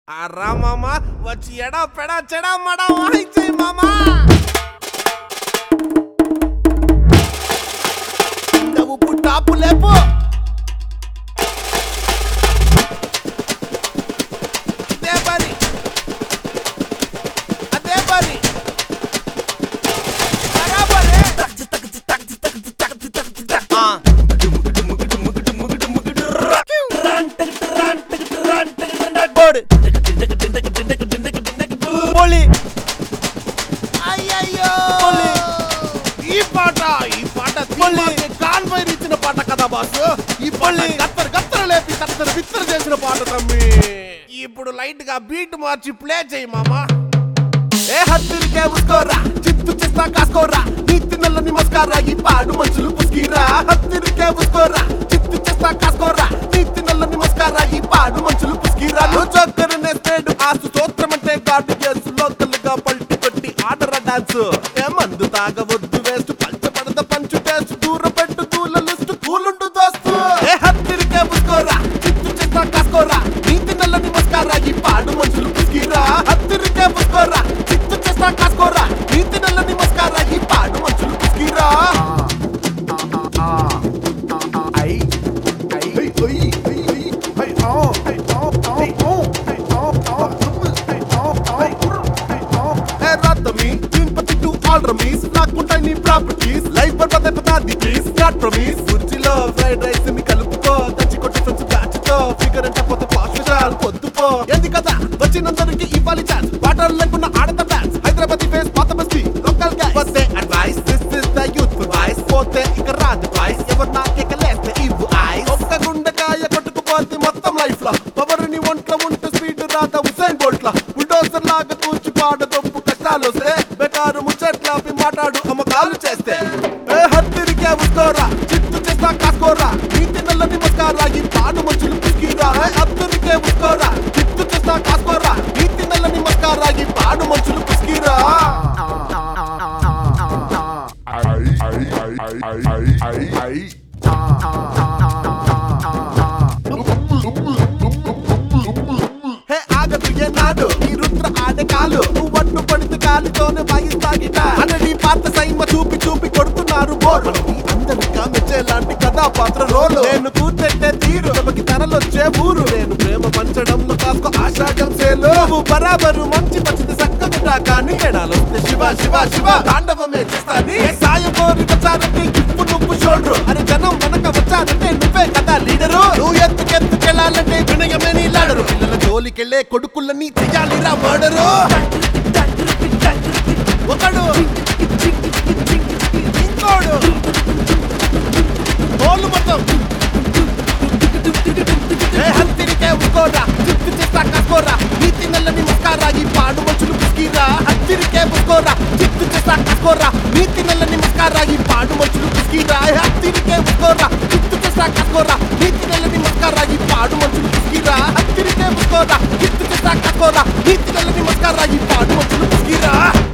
ఆ రా మామ వచ్చి ఎడా పెడా చెడా మడా వాయించేయి మామా నువ్వు పుట్టాపు లేపు అదే పని అదే పని బరాబరే ఆ. బోర్డు. పోలి. అయ్యయ్యో ఈ పాట ఈ పాట తీమాకి కాన్వైర్ ఇచ్చిన పాట కదా బాస్ ఈ పాట గత్తర గత్తర లేపి తత్తర బిత్తర చేసిన పాట తమ్మి ఇప్పుడు లైట్ గా బీట్ మార్చి ప్లే చేయి మామా ఏ హత్తిరికే ఉస్కోరా చిత్తు చిస్తా కాసుకోరా నీతి నల్లని మస్కారా ఈ పాడు మనుషులు పుస్కిరా హత్తిరికే ఉస్కోరా చిత్తు చిస్తా కాసుకోరా నీతి నల్లని మస్కారా ఈ పాడు మనుషులు పుస్కిరా నువ్వు చొక్కరు నేస్తాడు ఆసు స్తోత్రం అంటే గాడు చేసు లోకల్ గా పల్టి కొట్టి ఆడరా డాన్స్ ఏ మందు తాగవద్దు వేస్ట్ పంచపడద పంచు టేస్ట్ దూరం పెట్టు దూల లిస్ట్ కూలుండు దోస్తు ఏ హత్తిరికే ఉస్కోరా చిత్తు చిస్తా కాసుకోరా నీతి నల్లని మస్కారా ఈ పాడు మనుషులు పుస్కిరా హత్తిరికే ఉస్కోరా చిత్తు చేస్తా కాసుకోరా నీతి నల్లని మస్కారా ఈ పాడు మనుషులు పుస్కిరా ఐ ఐ హై హై హై హై ఆ హై ఆ ఆ ఆ హై ఆ ఆ హై ఆ ఆ హై ఆ ఏ రాతమి తిరుపతి టు ఆల్ రమీస్ నాకుంటాయి నీ ప్రాపర్టీస్ లైఫ్ బర్బాద్ పదాది ప్లీజ్ నాట్ ప్రమీస్ కుర్చీలో ఫ్రైడ్ రైస్ ని కలుపుకో దంచి కొట్టి ఫ్రెండ్స్ బ్యాచ్ తో ఫిగర్ అంటే పోతే పాస్ట్ చాలు పొద్దుపో ఎందు కదా వచ్చినందరికి ఇవ్వాలి ఛాన్స్ వాటర్ లేకున్న ఆడత డాన్స్ హైదరాబాద్ ఫేస్ పాత బస్తీ లోకల్ గైస్ వస్తే advice this is the youth voice పోతే ఇక రాదు వాయిస్ ఎవరు నాకెక్కలేస్తే ఇవ్వు ఐస్ ఒక్క గుండెకాయ కొట్టుకుపోతే మొత్తం లైఫ్ లో పవర్ ని ఒంట్లో ఉంటే స్పీడ్ రాదా హుసేన్ బోల్ట్ లా బుల్డోజర్ లాగా కూర్చి పాడ దొప్పు కష్టాలు వస్తే బెటారు ముచ్చట్లాపి మాట్లాడు అమ్మకాలు చేస్తే ఏ హత్తిరికే ఉస్కోరా చిత్తు చేస్తా కాసుకోరా నీతి నల్లని మస్కారా ఈ పాడు మనుషులు పిసికిరా ఏ హత్తిరికే ఉస్కోరా చిత్తు చేస్తా కాసుకోరా నీతి నల్లని మస్కారా ఈ పాడు మనుషులు పిసికిరా హే ఆగదు ఏనాడు ఈ రుద్ర ఆడే కాలు నువ్వు అడ్డు పడితే గాలితోనే వాయిస్తా గిటార్ అన్నది పాత సైన్మ చూపి చూపి కొడుతున్నారు బోర్ మనకి అందరికా మెచ్చేలాంటి కథాపాత్ర రోలు నేను కూర్చెట్టే తీరు తమకి తరలొచ్చే ఊరు నేను ప్రేమ పంచడంలో కాస్త ఆషాఢం సేలు నువ్వు బరాబరు మంచి మంచిది సక్కదుటా కానీ ఎడాలొస్తే శివ శివ శివ తాండవమే చేస్తాని సాయం కోరి వచ్చారంటే ఇప్పుడు నువ్వు షోల్డరు అరే జనం వెనక వచ్చారంటే నువ్వే కదా లీడరు నువ్వు ఎత్తుకెత్తుకెళ్ళాలంటే వినయమే నీ లాడరు పిల్లల జోలికెళ్ళే కొడుకులని చెయ్యాలిరా మర్డరు ఒకడు ఇంకోడు తోలు మొత్తం ఏ హత్తిరికే ఉస్కోరా చిత్తు చేస్తా కాసుకోరా నీతి నల్లని మస్కారా ఈ పాడు మనుషులు పిసికిరా హత్తిరికే ఉస్కోరా చిత్తు చేస్తా కాసుకోరా నీతి నల్లని మస్కారా ఈ పాడు మనుషులు పిసికిరా ఏ హత్తిరికే ఉస్కోరా చిత్తు చేస్తా కాసుకోరా నీతి నల్లని మస్కారా ఈ పాడు మనుషులు పిసికిరా హత్తిరికే ఉస్కోరా చిత్తు చేస్తా కాసుకోరా నీతి నల్లని మస్కారా ఈ పాడు మనుషులు పిసికిరా